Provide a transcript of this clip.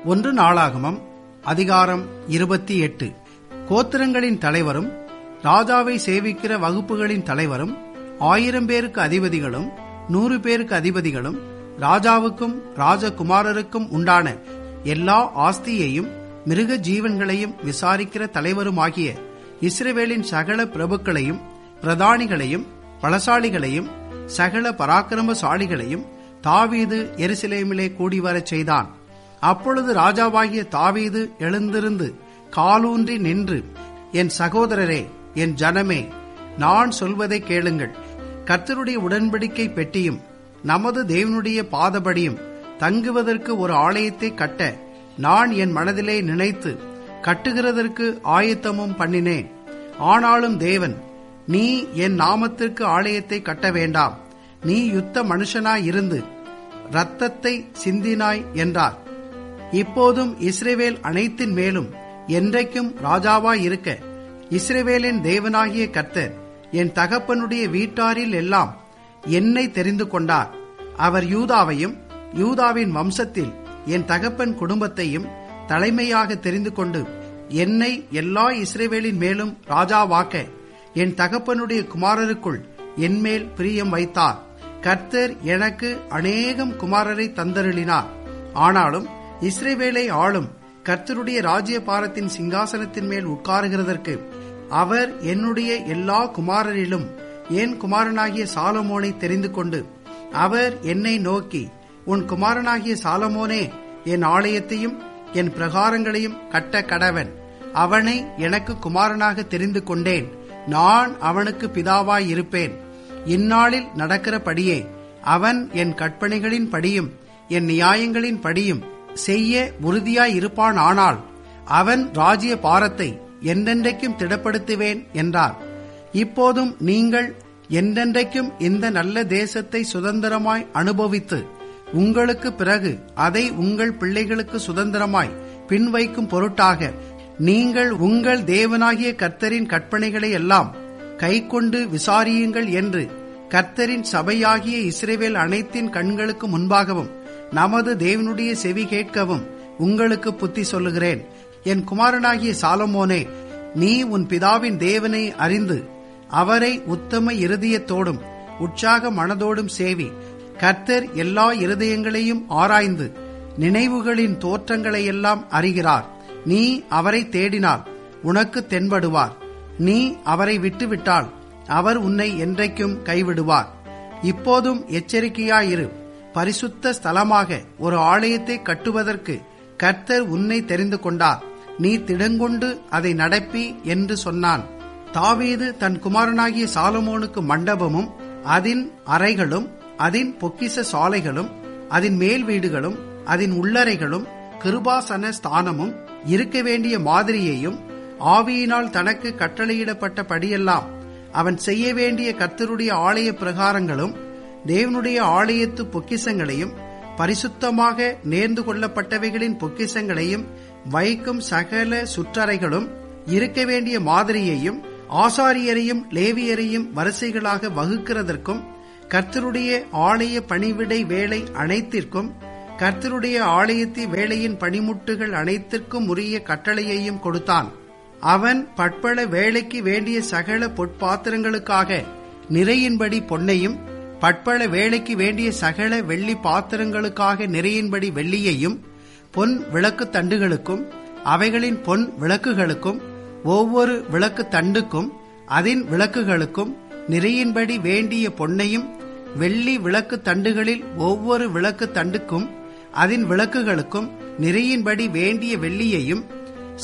ஒன்று நாளாகமம் அதிகாரம் இருபத்தி எட்டு கோத்திரங்களின் தலைவரும் ராஜாவை சேவிக்கிற வகுப்புகளின் தலைவரும் ஆயிரம் பேருக்கு அதிபதிகளும் நூறு பேருக்கு அதிபதிகளும் ராஜாவுக்கும் ராஜகுமாரருக்கும் உண்டான எல்லா ஆஸ்தியையும் மிருக ஜீவன்களையும் விசாரிக்கிற தலைவருமாகிய இஸ்ரவேலின் சகல பிரபுக்களையும் பிரதானிகளையும் பலசாலிகளையும் சகல பராக்கிரமசாலிகளையும் தாவீது எருசலேமிலே கூடிவரச் செய்தான் அப்பொழுது ராஜாவாகிய தாவீது எழுந்திருந்து காலூன்றி நின்று என் சகோதரரே என் ஜனமே நான் சொல்வதை கேளுங்கள் கர்த்தருடைய உடன்படிக்கை பெட்டியும் நமது தேவனுடைய பாதபடியும் தங்குவதற்கு ஒரு ஆலயத்தை கட்ட நான் என் மனதிலே நினைத்து கட்டுகிறதற்கு ஆயத்தமும் பண்ணினேன் ஆனாலும் தேவன் நீ என் நாமத்திற்கு ஆலயத்தை கட்ட வேண்டாம் நீ யுத்த மனுஷனாயிருந்து இரத்தத்தை சிந்தினாய் என்றார் இப்போதும் இஸ்ரேவேல் அனைத்தின் மேலும் என்றைக்கும் ராஜாவாய் இருக்க இஸ்ரேவேலின் தேவனாகிய கர்த்தர் என் தகப்பனுடைய வீட்டாரில் எல்லாம் என்னை தெரிந்து கொண்டார் அவர் யூதாவையும் யூதாவின் வம்சத்தில் என் தகப்பன் குடும்பத்தையும் தலைமையாக தெரிந்து கொண்டு என்னை எல்லா இஸ்ரேவேலின் மேலும் ராஜாவாக்க என் தகப்பனுடைய குமாரருக்குள் என்மேல் பிரியம் வைத்தார் கர்த்தர் எனக்கு அநேகம் குமாரரை தந்தருளினார் ஆனாலும் இஸ்ரேவேலை ஆளும் கர்த்தருடைய ராஜ்ய பாரத்தின் சிங்காசனத்தின் மேல் உட்காருகிறதற்கு அவர் என்னுடைய எல்லா குமாரரிலும் என் குமாரனாகிய சாலமோனை தெரிந்து கொண்டு அவர் என்னை நோக்கி உன் குமாரனாகிய சாலமோனே என் ஆலயத்தையும் என் பிரகாரங்களையும் கட்ட கடவன் அவனை எனக்கு குமாரனாக தெரிந்து கொண்டேன் நான் அவனுக்கு பிதாவாய் இருப்பேன் இந்நாளில் நடக்கிறபடியே அவன் என் கற்பனைகளின் படியும் என் நியாயங்களின் படியும் செய்ய உறுதியாய் இருப்பான் ஆனால் அவன் ராஜ்ய பாரத்தை என்றென்றைக்கும் திடப்படுத்துவேன் என்றார் இப்போதும் நீங்கள் என்றென்றைக்கும் இந்த நல்ல தேசத்தை சுதந்திரமாய் அனுபவித்து உங்களுக்கு பிறகு அதை உங்கள் பிள்ளைகளுக்கு சுதந்திரமாய் பின்வைக்கும் பொருட்டாக நீங்கள் உங்கள் தேவனாகிய கர்த்தரின் கற்பனைகளை எல்லாம் கைக்கொண்டு விசாரியுங்கள் என்று கர்த்தரின் சபையாகிய இஸ்ரேவேல் அனைத்தின் கண்களுக்கு முன்பாகவும் நமது தேவனுடைய செவி கேட்கவும் உங்களுக்கு புத்தி சொல்லுகிறேன் என் குமாரனாகிய சாலமோனே நீ உன் பிதாவின் தேவனை அறிந்து அவரை உத்தம இருதயத்தோடும் உற்சாக மனதோடும் சேவி கர்த்தர் எல்லா இருதயங்களையும் ஆராய்ந்து நினைவுகளின் தோற்றங்களையெல்லாம் அறிகிறார் நீ அவரை தேடினால் உனக்கு தென்படுவார் நீ அவரை விட்டுவிட்டால் அவர் உன்னை என்றைக்கும் கைவிடுவார் இப்போதும் எச்சரிக்கையாயிரு பரிசுத்த ஸ்தலமாக ஒரு ஆலயத்தை கட்டுவதற்கு கர்த்தர் உன்னை தெரிந்து கொண்டார் நீ திடங்கொண்டு அதை நடப்பி என்று சொன்னான் தாவீது தன் குமாரனாகிய சாலமோனுக்கு மண்டபமும் அதன் அறைகளும் அதன் பொக்கிச சாலைகளும் அதன் மேல் வீடுகளும் அதன் உள்ளறைகளும் கிருபாசன ஸ்தானமும் இருக்க வேண்டிய மாதிரியையும் ஆவியினால் தனக்கு கட்டளையிடப்பட்ட படியெல்லாம் அவன் செய்ய வேண்டிய கர்த்தருடைய ஆலய பிரகாரங்களும் தேவனுடைய ஆலயத்து பொக்கிசங்களையும் பரிசுத்தமாக நேர்ந்து கொள்ளப்பட்டவைகளின் பொக்கிசங்களையும் வைக்கும் சகல சுற்றறைகளும் இருக்க வேண்டிய மாதிரியையும் ஆசாரியரையும் லேவியரையும் வரிசைகளாக வகுக்கிறதற்கும் கர்த்தருடைய ஆலய பணிவிடை வேலை அனைத்திற்கும் கர்த்தருடைய ஆலயத்தி வேலையின் பணிமுட்டுகள் அனைத்திற்கும் உரிய கட்டளையையும் கொடுத்தான் அவன் பட்பள வேலைக்கு வேண்டிய சகல பொற்பாத்திரங்களுக்காக நிறையின்படி பொன்னையும் பட்பள வேலைக்கு வேண்டிய சகல வெள்ளி பாத்திரங்களுக்காக நிறையின்படி வெள்ளியையும் பொன் விளக்கு தண்டுகளுக்கும் அவைகளின் பொன் விளக்குகளுக்கும் ஒவ்வொரு விளக்கு தண்டுக்கும் அதன் விளக்குகளுக்கும் நிறையின்படி வேண்டிய பொன்னையும் வெள்ளி விளக்கு தண்டுகளில் ஒவ்வொரு விளக்கு தண்டுக்கும் அதன் விளக்குகளுக்கும் நிறையின்படி வேண்டிய வெள்ளியையும்